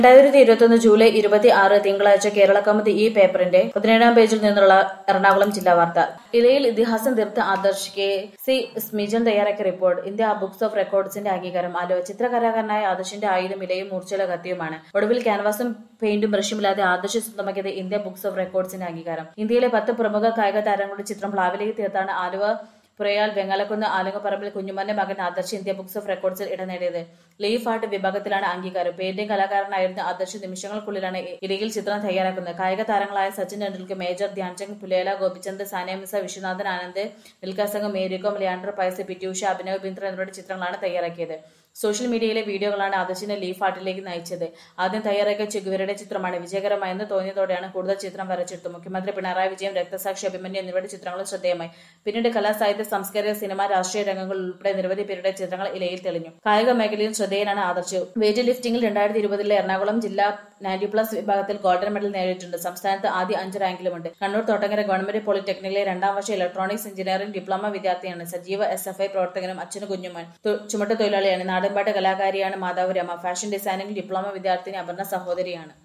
രണ്ടായിരത്തി ഇരുപത്തൊന്ന് ജൂലൈ ഇരുപത്തി ആറ് തിങ്കളാഴ്ച കേരള കൗമുദി ഈ പേപ്പറിന്റെ പതിനേഴാം പേജിൽ നിന്നുള്ള എറണാകുളം ജില്ലാ വാർത്ത ഇലയിൽ ഇതിഹാസം തീർത്ത ആദർശ് കെ സി സ്മിജൻ തയ്യാറാക്കിയ റിപ്പോർട്ട് ഇന്ത്യ ബുക്സ് ഓഫ് റെക്കോർഡ്സിന്റെ അംഗീകാരം ആലുവ ചിത്രകലാകാരനായ ആദർശിന്റെ ആയുധം ഇലയും മൂർച്ചയുള്ള കത്തിയുമാണ് ഒടുവിൽ ക്യാൻവാസും പെയിന്റും ബ്രഷുമില്ലാതെ ആദർശ് സ്വന്തമാക്കിയത് ഇന്ത്യ ബുക്സ് ഓഫ് റെക്കോർഡ്സിന്റെ അംഗീകാരം ഇന്ത്യയിലെ പത്ത് പ്രമുഖ കായിക താരങ്ങളുടെ ചിത്രം പ്ലാവിലേക്ക് തീർത്താണ് ആലുവ പുറയാൽ വെങ്ങാലക്കുന്ന് ആലുങ്ങപ്പറമ്പിൽ കുഞ്ഞുമന്റെ മകൻ ആദർശ് ഇന്ത്യ ബുക്സ് ഓഫ് റെക്കോർഡ്സിൽ ഇടം നേടിയത് ലീഫ് ആർട്ട് വിഭാഗത്തിലാണ് അംഗീകാരം പെയിന്റിംഗ് കലാകാരനായിരുന്ന ആദർശ് നിമിഷങ്ങൾക്കുള്ളിലാണ് ഇരയിൽ ചിത്രം തയ്യാറാക്കുന്നത് കായിക താരങ്ങളായ സച്ചിൻ ടെണ്ടുൽക്കർ മേജർ ധ്യാൻചന്ദ് പുലേല ഗോപിചന്ദ് സാനിയമിസ വിശ്വനാഥൻ ആനന്ദ് മിൽഖ സംഘം മേരികോം ലിയാണ്ടർ പയസ് പിറ്റ്യൂഷ അഭിനവ് ബിന്ദ്ര എന്നിവരുടെ ചിത്രങ്ങളാണ് തയ്യാറാക്കിയത് സോഷ്യൽ മീഡിയയിലെ വീഡിയോകളാണ് ആദർശിനെ ലീഫ് ആർട്ടിലേക്ക് നയിച്ചത് ആദ്യം തയ്യാറാക്കിയ ചെഗുവരയുടെ ചിത്രമാണ് വിജയകരമായെന്ന് തോന്നിയതോടെയാണ് കൂടുതൽ ചിത്രം വരച്ചെടുത്തത് മുഖ്യമന്ത്രി പിണറായി വിജയൻ രക്തസാക്ഷി അഭിമന്യു എന്നിവരുടെ ചിത്രങ്ങളും ശ്രദ്ധേയമായി പിന്നീട് കലാ സാഹിത്യ സാംസ്കാരിക സിനിമ രാഷ്ട്രീയ രംഗങ്ങൾ ഉൾപ്പെടെ നിരവധി പേരുടെ ചിത്രങ്ങൾ ഇലയിൽ തെളിഞ്ഞു കായിക മേഖലയിൽ ശ്രദ്ധേയനാണ് ആദർശ് വെയിറ്റ് ലിഫ്റ്റിംഗിൽ രണ്ടായിരത്തി ഇരുപതിലെ എറണാകുളം ജില്ലാ നയൻറ്റി പ്ലസ് വിഭാഗത്തിൽ ഗോൾഡൻ മെഡൽ നേടിയിട്ടുണ്ട് സംസ്ഥാനത്ത് ആദ്യ അഞ്ച് റാങ്കിലുമുണ്ട് കണ്ണൂർ തോട്ടങ്ങര ഗവൺമെന്റ് പോളിടെക്നിക്കിലെ രണ്ടാം വർഷ ഇലക്ട്രോണിക്സ് എഞ്ചിനീയറിംഗ് ഡിപ്ലോമ വിദ്യാർത്ഥിയാണ് സജീവ എസ് എഫ് ഐ പ്രവർത്തകനും അച്ഛന് കുഞ്ഞുമൻ ചുമട്ട് തൊഴിലാളിയാണ് നാടൻപാട്ട് കലാകാരിയാണ് മാതാവ് രമ ഫാഷൻ ഡിസൈനിംഗ് ഡിപ്ലോമ വിദ്യാർത്ഥിനി അപർണ സഹോദരിയാണ്